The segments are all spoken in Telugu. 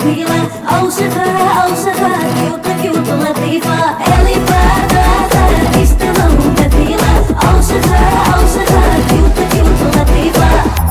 جميلة أوصفها أوصفها كيوت كيوت لطيفة اللي بعدها تستلم مثيلة أوصفها أوصفها كيوت كيوت لطيفة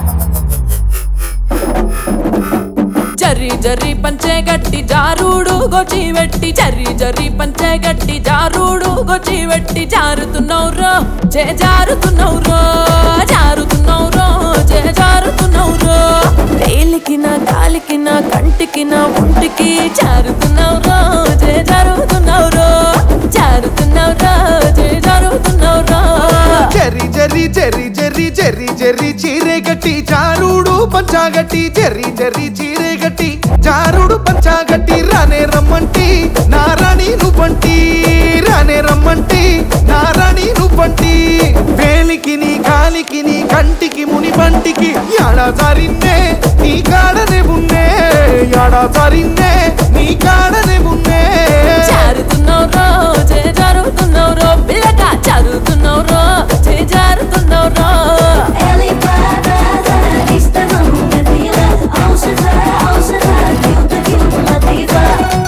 జర్రి జర్రి పంచే గట్టి జారుడు గొచ్చి వెట్టి జర్రి జర్రి పంచే గట్టి జారుడు గొచ్చి వెట్టి జారుతున్నవురో చే జారుతున్నవురో జారుతున్నవురో చే జారుతున్నవురో వేలికి నా కాలికి నా కంటికి నా ఒంటికి జారుతున్నవురో చే జారుతున్నవురో జారుతున్నవురో చే జారుతున్నవురో చెర్రి చెర్రి చెర్రి చెర్రి చెర్రి చెర్రి చీరే గట్టి చారుడు పంచాగట్టి చెర్రి చెర్రి చీరే గట్టి చారుడు పంచాగట్టి రానే రమ్మంటి నారాణి నువ్వంటి రానే రమ్మంటి నారాణి నువ్వంటి వేలికి నీ కాలికి నీ కంటికి ముని పంటికి యాడా జారిన్నే నీ కాడనే ఉన్నే యాడా జారిన్నే నీ కాడనే ఉన్నే జారుతున్నవురో చే జారుతున్నవురో పిల్లగా జారుతున్నవురో చే జారుతున్నవురో اللي بعدها تستلم مثيلة أوصفها أوصفها كيوت كيوت لطيفة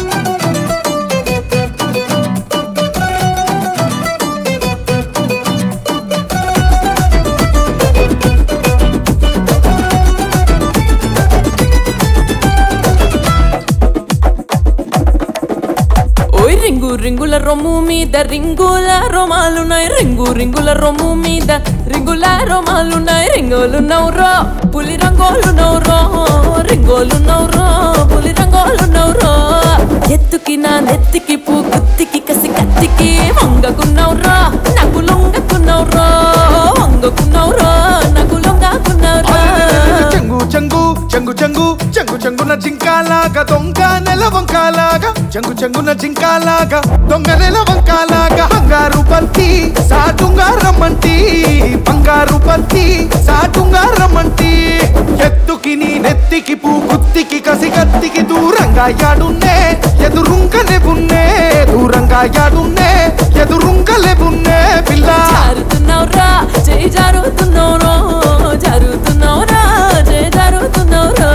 ఓయ్ రింగు రింగుల రొమ్ము మీద రింగుల రొమాలున్నాయి రింగు రింగుల రొమ్ము మీద రింగుల రొమాలున్నాయి రింగోలు నవ్రో పులి రంగోలు నవ్రో రింగోలు నవ్రో పులి రంగోలు నవ్రో ఎత్తుకి నా నెత్తికి పూ గుత్తికి కసి కత్తికి వంగకున్నవ్రో నాకు లొంగకున్నవ్రో వంగకున్నవ్రో నాకు లొంగకున్నవ్రో చెంగు చెంగు చెంగు చెంగు చెంగు చెంగున జింకాలాగా దొంగ నెల వంకాలాగా చెంగు చెంగున జింకాలాగా దొంగ నెల వంకాలాగా బంగారు బంతి సాటుంగా రమ్మంటి బంగారు బంతి సాటుంగా రమ్మంటి ఎత్తుకి నీ నెత్తికి పూ గుత్తికి కసి కత్తికి దూరంగా యాడున్నే ఎదురుంగలే ఉన్నే దూరంగా యాడున్నే ఎదురుంగలే ఉన్నే పిల్ల జారుతున్నావురా చేయి జారుతున్నావురో జారుతున్నావురా చేయి జారుతున్నావురో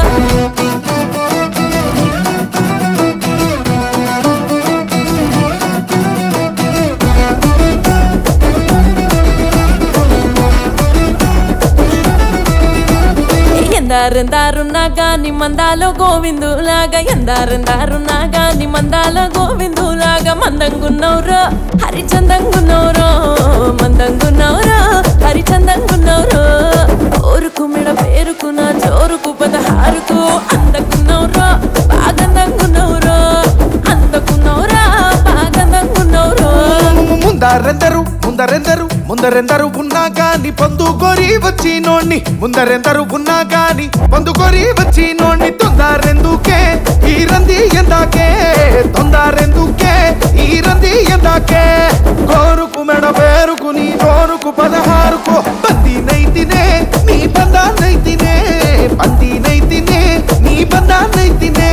ఎందారెందారున్నా గాని మందాలో గోవిందులాగా ఎందారెందారున్నా గాని మందాలో గోవిందులాగా మందంగున్నవురో హరిచందంగున్నవురో మందంగున్నవురో హరిచందంగున్నవురో ఓరుకు మెడ పేరుకు నా జోరుకు పదహారుకు అందకున్నవురో బాగందంగున్నవురో అందకున్నవురా బాగందంగున్నవురో ముందరెందరు ముందరెందరు ముందరెందరు ఉన్నా గాని పొందుకొని వచ్చినోణ్ణి ముందరెందరు ఉన్నా గాని పొందుకొని వచ్చినోణ్ణి తొందరెందుకే ఈ రంది ఎందాకే తొందరెందుకే ఈ రంది ఎందాకే కోరుకు మెడ పేరుకు నీ కోరుకు పదహారుకు బంది నైతినే నీ బందా నైతినే బంది నైతినే నీ బందా నైతినే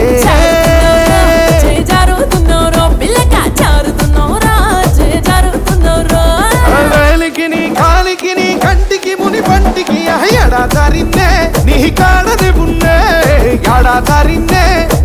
చేయి జారుతున్నావురో పిల్లగా జారుతున్నావురా చేయి జారుతున్నావురో వేలికి నీ కాలికి నీ కంటికి ముని పంటికి ఎడా దారిన్నే నీ కాడని ఉన్నే ఎడా దారిన్నే